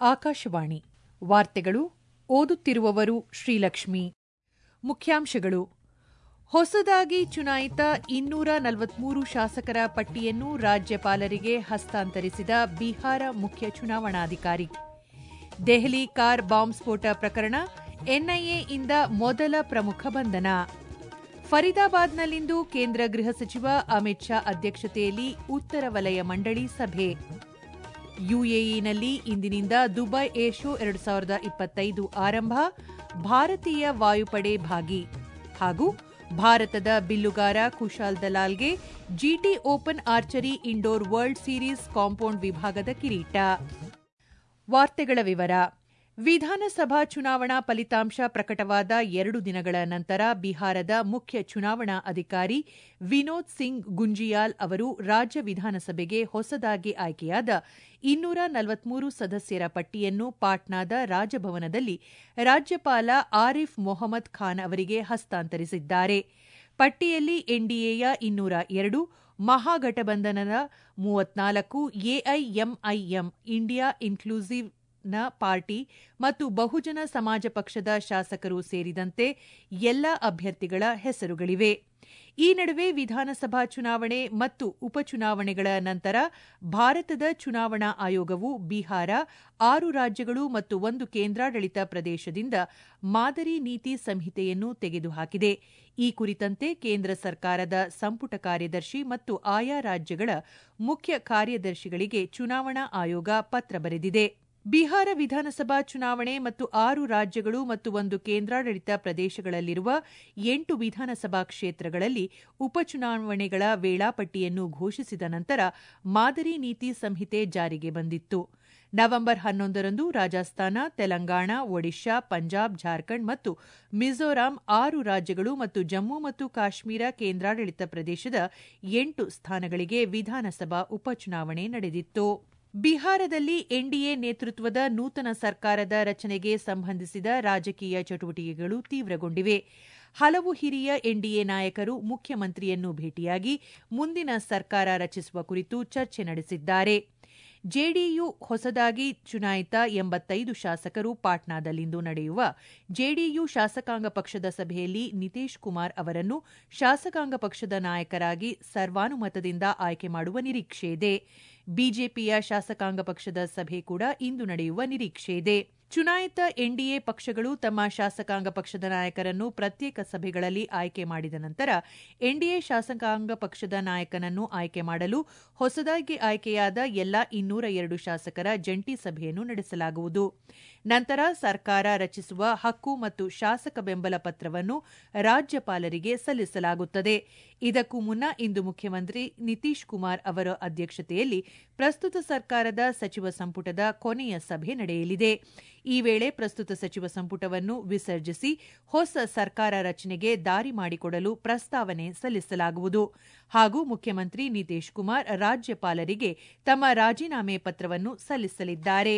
ಆಕಾಶವಾಣಿ ವಾರ್ತೆಗಳು ಓದುತ್ತಿರುವವರು ಶ್ರೀಲಕ್ಷ್ಮಿ ಮುಖ್ಯಾಂಶಗಳು ಹೊಸದಾಗಿ ಚುನಾಯಿತ ಇನ್ನೂರ ನಲವತ್ಮೂರು ಶಾಸಕರ ಪಟ್ಟಿಯನ್ನು ರಾಜ್ಯಪಾಲರಿಗೆ ಹಸ್ತಾಂತರಿಸಿದ ಬಿಹಾರ ಮುಖ್ಯ ಚುನಾವಣಾಧಿಕಾರಿ ದೆಹಲಿ ಕಾರ್ ಬಾಂಬ್ ಸ್ಫೋಟ ಪ್ರಕರಣ ಎನ್ಐಎಯಿಂದ ಮೊದಲ ಪ್ರಮುಖ ಬಂಧನ ಫರೀದಾಬಾದ್ನಲ್ಲಿಂದು ಕೇಂದ್ರ ಗೃಹ ಸಚಿವ ಅಮಿತ್ ಶಾ ಅಧ್ಯಕ್ಷತೆಯಲ್ಲಿ ಉತ್ತರ ವಲಯ ಮಂಡಳಿ ಸಭೆ ಯುಎಇನಲ್ಲಿ ಇಂದಿನಿಂದ ದುಬೈ ಏರ್ ಶೋ ಎರಡು ಸಾವಿರದ ಇಪ್ಪತ್ತೈದು ಆರಂಭ ಭಾರತೀಯ ವಾಯುಪಡೆ ಭಾಗಿ ಹಾಗೂ ಭಾರತದ ಬಿಲ್ಲುಗಾರ ಕುಶಾಲ್ ದಲಾಲ್ಗೆ GT open archery indoor world series compound ವಿಭಾಗದ ಕಿರೀಟ ವಾರ್ತೆಗಳ ವಿವರ ವಿಧಾನಸಭಾ ಚುನಾವಣಾ ಫಲಿತಾಂಶ ಪ್ರಕಟವಾದ ಎರಡು ದಿನಗಳ ನಂತರ ಬಿಹಾರದ ಮುಖ್ಯ ಚುನಾವಣಾ ಅಧಿಕಾರಿ ವಿನೋದ್ ಸಿಂಗ್ ಗುಂಜಿಯಾಲ್ ಅವರು ರಾಜ್ಯ ವಿಧಾನಸಭೆಗೆ ಹೊಸದಾಗಿ ಆಯ್ಕೆಯಾದ ಇನ್ನೂರ ನಲವತ್ಮೂರು ಸದಸ್ಯರ ಪಟ್ಟಿಯನ್ನು ಪಾಟ್ನಾದ ರಾಜಭವನದಲ್ಲಿ ರಾಜ್ಯಪಾಲ ಆರಿಫ್ ಮೊಹಮ್ಮದ್ ಖಾನ್ ಅವರಿಗೆ ಹಸ್ತಾಂತರಿಸಿದ್ದಾರೆ ಪಟ್ಟಿಯಲ್ಲಿ ಎನ್ಡಿಎಯ ಇನ್ನೂರ ಎರಡು ಮಹಾಗಠಬಂಧನದ ಮೂವತ್ನಾಲ್ಕು ಎಐಎಂಐಎಂ ಇಂಡಿಯಾ ಇನ್ಕ್ಲೂಸಿವ್ ನ ಪಾರ್ಟಿ ಮತ್ತು ಬಹುಜನ ಸಮಾಜ ಪಕ್ಷದ ಶಾಸಕರು ಸೇರಿದಂತೆ ಎಲ್ಲ ಅಭ್ಯರ್ಥಿಗಳ ಹೆಸರುಗಳಿವೆ ಈ ನಡುವೆ ವಿಧಾನಸಭಾ ಚುನಾವಣೆ ಮತ್ತು ಉಪಚುನಾವಣೆಗಳ ನಂತರ ಭಾರತದ ಚುನಾವಣಾ ಆಯೋಗವು ಬಿಹಾರ ಆರು ರಾಜ್ಯಗಳು ಮತ್ತು ಒಂದು ಕೇಂದ್ರಾಡಳಿತ ಪ್ರದೇಶದಿಂದ ಮಾದರಿ ನೀತಿ ಸಂಹಿತೆಯನ್ನು ತೆಗೆದುಹಾಕಿದೆ ಈ ಕುರಿತಂತೆ ಕೇಂದ್ರ ಸರ್ಕಾರದ ಸಂಪುಟ ಕಾರ್ಯದರ್ಶಿ ಮತ್ತು ಆಯಾ ರಾಜ್ಯಗಳ ಮುಖ್ಯ ಕಾರ್ಯದರ್ಶಿಗಳಿಗೆ ಚುನಾವಣಾ ಆಯೋಗ ಪತ್ರ ಬರೆದಿದೆ ಬಿಹಾರ ವಿಧಾನಸಭಾ ಚುನಾವಣೆ ಮತ್ತು ಆರು ರಾಜ್ಯಗಳು ಮತ್ತು ಒಂದು ಕೇಂದ್ರಾಡಳಿತ ಪ್ರದೇಶಗಳಲ್ಲಿರುವ ಎಂಟು ವಿಧಾನಸಭಾ ಕ್ಷೇತ್ರಗಳಲ್ಲಿ ಉಪಚುನಾವಣೆಗಳ ವೇಳಾಪಟ್ಟಿಯನ್ನು ಘೋಷಿಸಿದ ನಂತರ ಮಾದರಿ ನೀತಿ ಸಂಹಿತೆ ಜಾರಿಗೆ ಬಂದಿತ್ತು ನವೆಂಬರ್ ಹನ್ನೊಂದರಂದು ರಾಜಸ್ಥಾನ ತೆಲಂಗಾಣ ಒಡಿಶಾ ಪಂಜಾಬ್ ಜಾರ್ಖಂಡ್ ಮತ್ತು ಮಿಜೋರಾಂ ಆರು ರಾಜ್ಯಗಳು ಮತ್ತು ಜಮ್ಮು ಮತ್ತು ಕಾಶ್ಮೀರ ಕೇಂದ್ರಾಡಳಿತ ಪ್ರದೇಶದ ಎಂಟು ಸ್ಥಾನಗಳಿಗೆ ವಿಧಾನಸಭಾ ಉಪಚುನಾವಣೆ ನಡೆದಿತ್ತು ಬಿಹಾರದಲ್ಲಿ ಎನ್ಡಿಎ ನೇತೃತ್ವದ ನೂತನ ಸರ್ಕಾರದ ರಚನೆಗೆ ಸಂಬಂಧಿಸಿದ ರಾಜಕೀಯ ಚಟುವಟಿಕೆಗಳು ತೀವ್ರಗೊಂಡಿವೆ ಹಲವು ಹಿರಿಯ ಎನ್ಡಿಎ ನಾಯಕರು ಮುಖ್ಯಮಂತ್ರಿಯನ್ನು ಭೇಟಿಯಾಗಿ ಮುಂದಿನ ಸರ್ಕಾರ ರಚಿಸುವ ಕುರಿತು ಚರ್ಚೆ ನಡೆಸಿದ್ದಾರೆ ಜೆಡಿಯು ಹೊಸದಾಗಿ ಚುನಾಯಿತ ಎಂಬತ್ತೈದು ಶಾಸಕರು ಪಾಟ್ನಾದಲ್ಲಿಂದು ನಡೆಯುವ ಜೆಡಿಯು ಶಾಸಕಾಂಗ ಪಕ್ಷದ ಸಭೆಯಲ್ಲಿ ನಿತೀಶ್ ಕುಮಾರ್ ಅವರನ್ನು ಶಾಸಕಾಂಗ ಪಕ್ಷದ ನಾಯಕರಾಗಿ ಸರ್ವಾನುಮತದಿಂದ ಆಯ್ಕೆ ಮಾಡುವ ನಿರೀಕ್ಷೆಯಿದೆ ಬಿಜೆಪಿಯ ಶಾಸಕಾಂಗ ಪಕ್ಷದ ಸಭೆ ಕೂಡ ಇಂದು ನಡೆಯುವ ನಿರೀಕ್ಷೆಯಿದೆ ಚುನಾಯಿತ ಎನ್ಡಿಎ ಪಕ್ಷಗಳು ತಮ್ಮ ಶಾಸಕಾಂಗ ಪಕ್ಷದ ನಾಯಕರನ್ನು ಪ್ರತ್ಯೇಕ ಸಭೆಗಳಲ್ಲಿ ಆಯ್ಕೆ ಮಾಡಿದ ನಂತರ ಎನ್ಡಿಎ ಶಾಸಕಾಂಗ ಪಕ್ಷದ ನಾಯಕನನ್ನು ಆಯ್ಕೆ ಮಾಡಲು ಹೊಸದಾಗಿ ಆಯ್ಕೆಯಾದ ಎಲ್ಲಾ ಇನ್ನೂರ ಎರಡು ಶಾಸಕರ ಜಂಟಿ ಸಭೆಯನ್ನು ನಡೆಸಲಾಗುವುದು ನಂತರ ಸರ್ಕಾರ ರಚಿಸುವ ಹಕ್ಕು ಮತ್ತು ಶಾಸಕ ಬೆಂಬಲ ಪತ್ರವನ್ನು ರಾಜ್ಯಪಾಲರಿಗೆ ಸಲ್ಲಿಸಲಾಗುತ್ತದೆ ಇದಕ್ಕೂ ಮುನ್ನ ಇಂದು ಮುಖ್ಯಮಂತ್ರಿ ನಿತೀಶ್ ಕುಮಾರ್ ಅವರ ಅಧ್ಯಕ್ಷತೆಯಲ್ಲಿ ಪ್ರಸ್ತುತ ಸರ್ಕಾರದ ಸಚಿವ ಸಂಪುಟದ ಕೊನೆಯ ಸಭೆ ನಡೆಯಲಿದೆ ಈ ವೇಳೆ ಪ್ರಸ್ತುತ ಸಚಿವ ಸಂಪುಟವನ್ನು ವಿಸರ್ಜಿಸಿ ಹೊಸ ಸರ್ಕಾರ ರಚನೆಗೆ ದಾರಿ ಮಾಡಿಕೊಡಲು ಪ್ರಸ್ತಾವನೆ ಸಲ್ಲಿಸಲಾಗುವುದು ಹಾಗೂ ಮುಖ್ಯಮಂತ್ರಿ ನಿತೀಶ್ ಕುಮಾರ್ ರಾಜ್ಯಪಾಲರಿಗೆ ತಮ್ಮ ರಾಜೀನಾಮೆ ಪತ್ರವನ್ನು ಸಲ್ಲಿಸಲಿದ್ದಾರೆ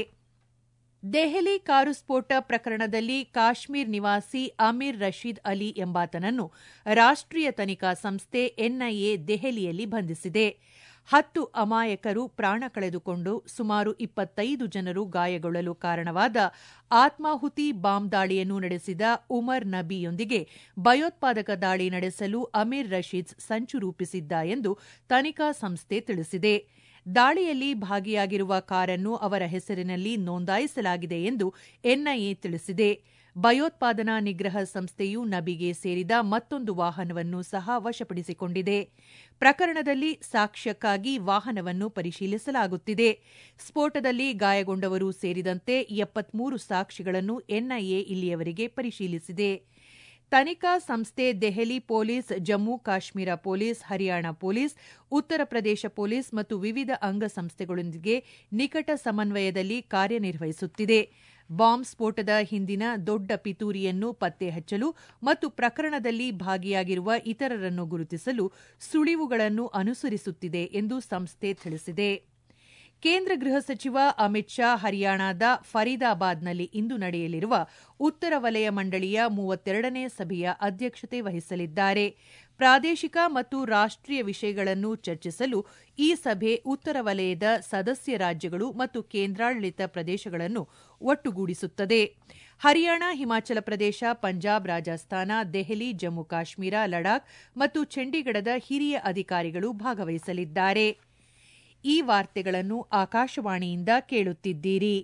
ದೆಹಲಿ ಕಾರು ಸ್ಫೋಟ ಪ್ರಕರಣದಲ್ಲಿ ಕಾಶ್ಮೀರ್ ನಿವಾಸಿ ಅಮೀರ್ ರಶೀದ್ ಅಲಿ ಎಂಬಾತನನ್ನು ರಾಷ್ಟೀಯ ತನಿಖಾ ಸಂಸ್ಥೆ ಎನ್ಐಎ ದೆಹಲಿಯಲ್ಲಿ ಬಂಧಿಸಿದೆ ಹತ್ತು ಅಮಾಯಕರು ಪ್ರಾಣ ಕಳೆದುಕೊಂಡು ಸುಮಾರು ಇಪ್ಪತ್ತೈದು ಜನರು ಗಾಯಗೊಳ್ಳಲು ಕಾರಣವಾದ ಆತ್ಮಾಹುತಿ ಬಾಂಬ್ ದಾಳಿಯನ್ನು ನಡೆಸಿದ ಉಮರ್ ನಬಿಯೊಂದಿಗೆ ಭಯೋತ್ಪಾದಕ ದಾಳಿ ನಡೆಸಲು ಅಮೀರ್ ರಶೀದ್ ಸಂಚು ರೂಪಿಸಿದ್ದ ಎಂದು ತನಿಖಾ ಸಂಸ್ಥೆ ತಿಳಿಸಿದೆ ದಾಳಿಯಲ್ಲಿ ಭಾಗಿಯಾಗಿರುವ ಕಾರನ್ನು ಅವರ ಹೆಸರಿನಲ್ಲಿ ನೋಂದಾಯಿಸಲಾಗಿದೆ ಎಂದು ಎನ್ಐಎ ತಿಳಿಸಿದೆ ಭಯೋತ್ಪಾದನಾ ನಿಗ್ರಹ ಸಂಸ್ಥೆಯು ನಬಿಗೆ ಸೇರಿದ ಮತ್ತೊಂದು ವಾಹನವನ್ನು ಸಹ ವಶಪಡಿಸಿಕೊಂಡಿದೆ ಪ್ರಕರಣದಲ್ಲಿ ಸಾಕ್ಷ್ಯಕ್ಕಾಗಿ ವಾಹನವನ್ನು ಪರಿಶೀಲಿಸಲಾಗುತ್ತಿದೆ ಸ್ಫೋಟದಲ್ಲಿ ಗಾಯಗೊಂಡವರು ಸೇರಿದಂತೆ ಎಪ್ಪತ್ಮೂರು ಸಾಕ್ಷಿಗಳನ್ನು ಎನ್ಐಎ ಇಲ್ಲಿಯವರೆಗೆ ಪರಿಶೀಲಿಸಿದೆ ತನಿಖಾ ಸಂಸ್ಥೆ Delhi police Jammu Kashmir police Haryana police Uttar Pradesh police ಮತ್ತು ವಿವಿಧ ಅಂಗಸಂಸ್ಥೆಗಳೊಂದಿಗೆ ನಿಕಟ ಸಮನ್ವಯದಲ್ಲಿ ಕಾರ್ಯನಿರ್ವಹಿಸುತ್ತಿದೆ ಬಾಂಬ್ ಸ್ಫೋಟದ ಹಿಂದಿನ ದೊಡ್ಡ ಪಿತೂರಿಯನ್ನು ಪತ್ತೆ ಹಚ್ಚಲು ಮತ್ತು ಪ್ರಕರಣದಲ್ಲಿ ಭಾಗಿಯಾಗಿರುವ ಇತರರನ್ನು ಗುರುತಿಸಲು ಸುಳಿವುಗಳನ್ನು ಅನುಸರಿಸುತ್ತಿದೆ ಎಂದು ಸಂಸ್ಥೆ ತಿಳಿಸಿದೆ ಕೇಂದ್ರ ಗೃಹ ಸಚಿವ ಅಮಿತ್ ಶಾ ಹರಿಯಾಣದ ಫರೀದಾಬಾದ್ನಲ್ಲಿ ಇಂದು ನಡೆಯಲಿರುವ ಉತ್ತರ ವಲಯ ಮಂಡಳಿಯ ಮೂವತ್ತೆರಡನೇ ಸಭೆಯ ಅಧ್ಯಕ್ಷತೆ ವಹಿಸಲಿದ್ದಾರೆ ಪ್ರಾದೇಶಿಕ ಮತ್ತು ರಾಷ್ಟ್ರೀಯ ವಿಷಯಗಳನ್ನು ಚರ್ಚಿಸಲು ಈ ಸಭೆ ಉತ್ತರ ವಲಯದ ಸದಸ್ಯ ರಾಜ್ಯಗಳು ಮತ್ತು ಕೇಂದ್ರಾಡಳಿತ ಪ್ರದೇಶಗಳನ್ನು ಒಟ್ಟುಗೂಡಿಸುತ್ತದೆ ಹರಿಯಾಣ ಹಿಮಾಚಲ ಪ್ರದೇಶ ಪಂಜಾಬ್ ರಾಜಸ್ಥಾನ ದೆಹಲಿ ಜಮ್ಮು ಕಾಶ್ಮೀರ ಲಡಾಖ್ ಮತ್ತು ಚಂಡೀಗಢದ ಹಿರಿಯ ಅಧಿಕಾರಿಗಳು ಭಾಗವಹಿಸಲಿದ್ದಾರೆ ಈ ವಾರ್ತೆಗಳನ್ನು ಆಕಾಶವಾಣಿಯಿಂದ ಕೇಳುತ್ತಿದ್ದೀರಿ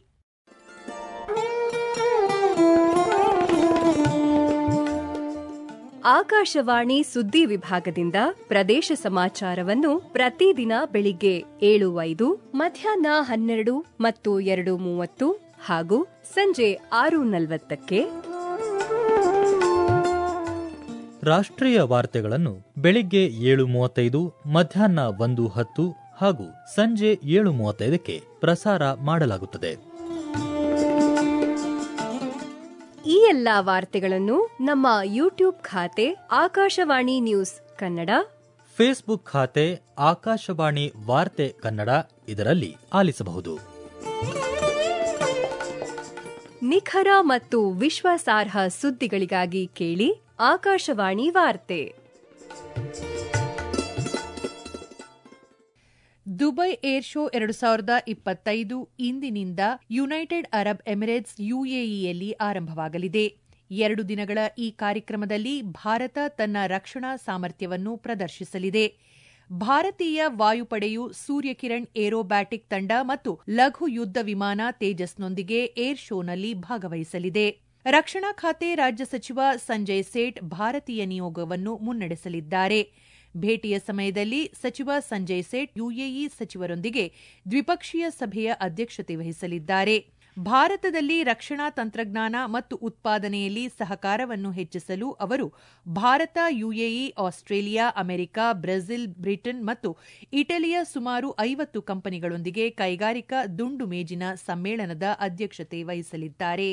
ಆಕಾಶವಾಣಿ ಸುದ್ದಿ ವಿಭಾಗದಿಂದ ಪ್ರದೇಶ ಸಮಾಚಾರವನ್ನು ಪ್ರತಿದಿನ ಬೆಳಿಗ್ಗೆ ಏಳು ಐದು ಮಧ್ಯಾಹ್ನ ಹನ್ನೆರಡು ಮತ್ತು ಎರಡು ಮೂವತ್ತು ಹಾಗೂ ಸಂಜೆ ಆರು ನಲವತ್ತಕ್ಕೆ ರಾಷ್ಟ್ರೀಯ ವಾರ್ತೆಗಳನ್ನು ಬೆಳಿಗ್ಗೆ ಏಳು ಮೂವತ್ತೈದು ಮಧ್ಯಾಹ್ನ ಒಂದು ಹತ್ತು ಹಾಗೂ ಸಂಜೆ ಏಳು ಮೂವತ್ತೈದಕ್ಕೆ ಪ್ರಸಾರ ಮಾಡಲಾಗುತ್ತದೆ ಈ ಎಲ್ಲಾ ವಾರ್ತೆಗಳನ್ನು ನಮ್ಮ ಯೂಟ್ಯೂಬ್ ಖಾತೆ ಆಕಾಶವಾಣಿ ನ್ಯೂಸ್ ಕನ್ನಡ ಫೇಸ್ಬುಕ್ ಖಾತೆ ಆಕಾಶವಾಣಿ ವಾರ್ತೆ ಕನ್ನಡ ಇದರಲ್ಲಿ ಆಲಿಸಬಹುದು ನಿಖರ ಮತ್ತು ವಿಶ್ವಾಸಾರ್ಹ ಸುದ್ದಿಗಳಿಗಾಗಿ ಕೇಳಿ ಆಕಾಶವಾಣಿ ವಾರ್ತೆ ದುಬೈ ಏರ್ ಶೋ ಎರಡು ಸಾವಿರದ ಇಪ್ಪತ್ತೈದು ಇಂದಿನಿಂದ ಯುನೈಟೆಡ್ ಅರಬ್ ಎಮಿರೇಟ್ಸ್ ಯುಎಇಯಲ್ಲಿ ಆರಂಭವಾಗಲಿದೆ ಎರಡು ದಿನಗಳ ಈ ಕಾರ್ಯಕ್ರಮದಲ್ಲಿ ಭಾರತ ತನ್ನ ರಕ್ಷಣಾ ಸಾಮರ್ಥ್ಯವನ್ನು ಪ್ರದರ್ಶಿಸಲಿದೆ ಭಾರತೀಯ ವಾಯುಪಡೆಯು ಸೂರ್ಯಕಿರಣ್ ಏರೋಬ್ಯಾಟಿಕ್ ತಂಡ ಮತ್ತು ಲಘು ಯುದ್ಧ ವಿಮಾನ ತೇಜಸ್ನೊಂದಿಗೆ ಏರ್ ಶೋನಲ್ಲಿ ಭಾಗವಹಿಸಲಿದೆ ರಕ್ಷಣಾ ಖಾತೆ ರಾಜ್ಯ ಸಚಿವ ಸಂಜಯ್ ಸೇಠ್ ಭಾರತೀಯ ನಿಯೋಗವನ್ನು ಮುನ್ನಡೆಸಲಿದ್ದಾರೆ ಭೇಟಿಯ ಸಮಯದಲ್ಲಿ ಸಚಿವ ಸಂಜಯ್ ಸೇಠ್ ಯುಎಇ ಸಚಿವರೊಂದಿಗೆ ದ್ವಿಪಕ್ಷೀಯ ಸಭೆಯ ಅಧ್ಯಕ್ಷತೆ ವಹಿಸಲಿದ್ದಾರೆ ಭಾರತದಲ್ಲಿ ರಕ್ಷಣಾ ತಂತ್ರಜ್ಞಾನ ಮತ್ತು ಉತ್ಪಾದನೆಯಲ್ಲಿ ಸಹಕಾರವನ್ನು ಹೆಚ್ಚಿಸಲು ಅವರು Bharat U A E Australia America Brazil Britain ಮತ್ತು ಇಟಲಿಯ ಸುಮಾರು ಐವತ್ತು ಕಂಪನಿಗಳೊಂದಿಗೆ ಕೈಗಾರಿಕಾ ದುಂಡು ಮೇಜಿನ ಸಮ್ಮೇಳನದ ಅಧ್ಯಕ್ಷತೆ ವಹಿಸಲಿದ್ದಾರೆ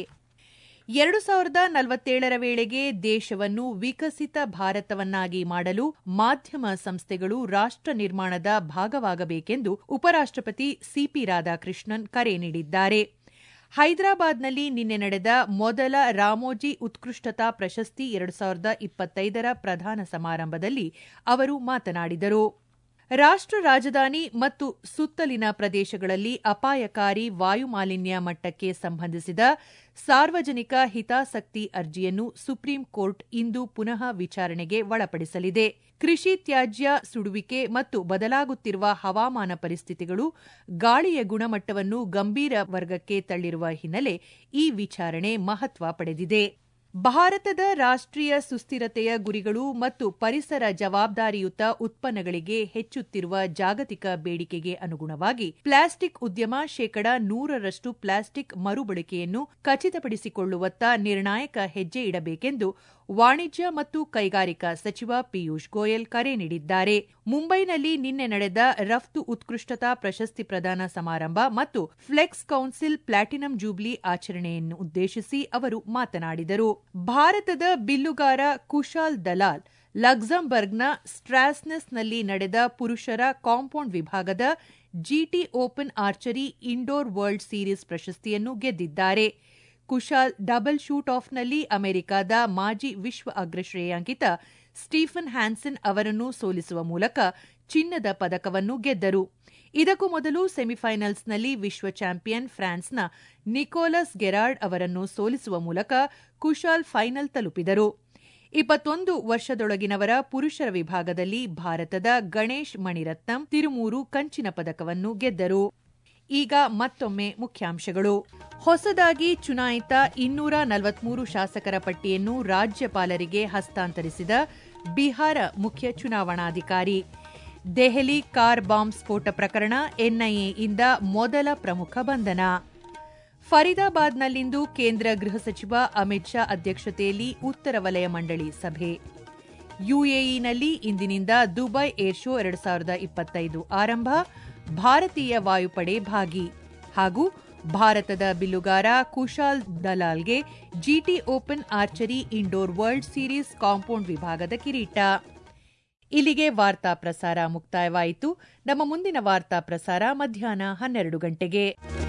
ಎರಡು ಸಾವಿರದ ನಲವತ್ತೇಳರ ವೇಳೆಗೆ ದೇಶವನ್ನು ವಿಕಸಿತ ಭಾರತವನ್ನಾಗಿ ಮಾಡಲು ಮಾಧ್ಯಮ ಸಂಸ್ಥೆಗಳು ರಾಷ್ಟ್ರ ನಿರ್ಮಾಣದ ಭಾಗವಾಗಬೇಕೆಂದು ಉಪರಾಷ್ಟಪತಿ ಸಿಪಿ ರಾಧಾಕೃಷ್ಣನ್ ಕರೆ ನೀಡಿದ್ದಾರೆ ಹೈದರಾಬಾದ್ನಲ್ಲಿ ನಿನ್ನೆ ನಡೆದ ಮೊದಲ ರಾಮೋಜಿ ಉತ್ಕೃಷ್ಟತಾ ಪ್ರಶಸ್ತಿ ಎರಡು ಸಾವಿರದ ಇಪ್ಪತ್ತೈದರ ಪ್ರಧಾನ ಸಮಾರಂಭದಲ್ಲಿ ಅವರು ಮಾತನಾಡಿದರು ರಾಷ್ಟ್ರ ರಾಜಧಾನಿ ಮತ್ತು ಸುತ್ತಲಿನ ಪ್ರದೇಶಗಳಲ್ಲಿ ಅಪಾಯಕಾರಿ ವಾಯುಮಾಲಿನ್ಯ ಮಟ್ಟಕ್ಕೆ ಸಂಬಂಧಿಸಿದ ಸಾರ್ವಜನಿಕ ಹಿತಾಸಕ್ತಿ ಅರ್ಜಿಯನ್ನು ಸುಪ್ರೀಂ ಕೋರ್ಟ್ ಇಂದು ಪುನಃ ವಿಚಾರಣೆಗೆ ಒಳಪಡಿಸಲಿದೆ ಕೃಷಿ ತ್ಯಾಜ್ಯ ಸುಡುವಿಕೆ ಮತ್ತು ಬದಲಾಗುತ್ತಿರುವ ಹವಾಮಾನ ಪರಿಸ್ಥಿತಿಗಳು ಗಾಳಿಯ ಗುಣಮಟ್ಟವನ್ನು ಗಂಭೀರ ವರ್ಗಕ್ಕೆ ತಳ್ಳಿರುವ ಹಿನ್ನೆಲೆ ಈ ವಿಚಾರಣೆ ಮಹತ್ವ ಪಡೆದಿದೆ ಭಾರತದ ರಾಷ್ಟ್ರೀಯ ಸುಸ್ಥಿರತೆಯ ಗುರಿಗಳು ಮತ್ತು ಪರಿಸರ ಜವಾಬ್ದಾರಿಯುತ ಉತ್ಪನ್ನಗಳಿಗೆ ಹೆಚ್ಚುತ್ತಿರುವ ಜಾಗತಿಕ ಬೇಡಿಕೆಗೆ ಅನುಗುಣವಾಗಿ ಪ್ಲಾಸ್ಟಿಕ್ ಉದ್ಯಮ ಶೇಕಡ ನೂರರಷ್ಟು ಪ್ಲಾಸ್ಟಿಕ್ ಮರುಬಳಕೆಯನ್ನು ಖಚಿತಪಡಿಸಿಕೊಳ್ಳುವತ್ತ ನಿರ್ಣಾಯಕ ಹೆಜ್ಜೆ ಇಡಬೇಕೆಂದು ವಾಣಿಜ್ಯ ಮತ್ತು ಕೈಗಾರಿಕಾ ಸಚಿವ ಪಿಯೂಷ್ ಗೋಯಲ್ ಕರೆ ನೀಡಿದ್ದಾರೆ ಮುಂಬೈನಲ್ಲಿ ನಿನ್ನೆ ನಡೆದ ರಫ್ತು ಉತ್ಕೃಷ್ಟತಾ ಪ್ರಶಸ್ತಿ ಪ್ರದಾನ ಸಮಾರಂಭ ಮತ್ತು ಫ್ಲೆಕ್ಸ್ ಕೌನ್ಸಿಲ್ ಪ್ಲಾಟಿನಂ ಜೂಬ್ಲಿ ಆಚರಣೆಯನ್ನು ಉದ್ದೇಶಿಸಿ ಅವರು ಮಾತನಾಡಿದರು ಭಾರತದ ಬಿಲ್ಲುಗಾರ ಕುಶಾಲ್ ದಲಾಲ್ ಲಕ್ಸಂಬರ್ಗ್ನ ಸ್ಟ್ರಾಸ್ನೆಸ್ನಲ್ಲಿ ನಡೆದ ಪುರುಷರ ಕಾಂಪೌಂಡ್ ವಿಭಾಗದ GT open archery indoor world series ಪ್ರಶಸ್ತಿಯನ್ನು ಗೆದ್ದಿದ್ದಾರೆ ಕುಶಾಲ್ ಡಬಲ್ ಶೂಟ್ ಆಫ್ನಲ್ಲಿ ಅಮೆರಿಕದ ಮಾಜಿ ವಿಶ್ವ ಅಗ್ರಶ್ರೇಯಾಂಕಿತ ಸ್ಟೀಫನ್ ಹ್ಯಾನ್ಸನ್ ಅವರನ್ನು ಸೋಲಿಸುವ ಮೂಲಕ ಚಿನ್ನದ ಪದಕವನ್ನು ಗೆದ್ದರು ಇದಕ್ಕೂ ಮೊದಲು ಸೆಮಿಫೈನಲ್ಸ್ನಲ್ಲಿ ವಿಶ್ವ ಚಾಂಪಿಯನ್ ಫ್ರಾನ್ಸ್ನ ನಿಕೋಲಸ್ ಗೆರಾರ್ಡ್ ಅವರನ್ನು ಸೋಲಿಸುವ ಮೂಲಕ ಕುಶಾಲ್ ಫೈನಲ್ ತಲುಪಿದರು ಇಪ್ಪತ್ತೊಂದು ವರ್ಷದೊಳಗಿನವರ ಪುರುಷರ ವಿಭಾಗದಲ್ಲಿ ಭಾರತದ ಗಣೇಶ್ ಮಣಿರತ್ನಂ ತಿರುಮೂರು ಕಂಚಿನ ಪದಕವನ್ನು ಗೆದ್ದರು ಈಗ ಮತ್ತೊಮ್ಮೆ ಮುಖ್ಯಾಂಶಗಳು ಹೊಸದಾಗಿ ಚುನಾಯಿತ ಇನ್ನೂರ ನಲವತ್ಮೂರು ಶಾಸಕರ ಪಟ್ಟಿಯನ್ನು ರಾಜ್ಯಪಾಲರಿಗೆ ಹಸ್ತಾಂತರಿಸಿದ ಬಿಹಾರ ಮುಖ್ಯ ಚುನಾವಣಾಧಿಕಾರಿ ದೆಹಲಿ ಕಾರ್ ಬಾಂಬ್ ಸ್ಫೋಟ ಪ್ರಕರಣ ಎನ್ಐಎಯಿಂದ ಮೊದಲ ಪ್ರಮುಖ ಬಂಧನ ಫರೀದಾಬಾದ್ನಲ್ಲಿಂದು ಕೇಂದ್ರ ಗೃಹ ಸಚಿವ ಅಮಿತ್ ಶಾ ಅಧ್ಯಕ್ಷತೆಯಲ್ಲಿ ಉತ್ತರ ವಲಯ ಮಂಡಳಿ ಸಭೆ ಯುಎಇನಲ್ಲಿ ಇಂದಿನಿಂದ ದುಬೈ ಏರ್ ಶೋ ಎರಡು ಸಾವಿರದ ಇಪ್ಪತ್ತೈದು ಆರಂಭ ಭಾರತೀಯ ವಾಯುಪಡೆ ಭಾಗಿ ಹಾಗೂ ಭಾರತದ ಬಿಲ್ಲುಗಾರ ಕುಶಾಲ್ ದಲಾಲ್ಗೆ GT open archery indoor world series compound ವಿಭಾಗದ ಕಿರೀಟ ಇಲ್ಲಿಗೆ ವಾರ್ತಾ ಪ್ರಸಾರ ಮುಕ್ತಾಯವಾಯಿತು ನಮ್ಮ ಮುಂದಿನ ವಾರ್ತಾ ಪ್ರಸಾರ ಮಧ್ಯಾಹ್ನ ಹನ್ನೆರಡು ಗಂಟೆಗೆ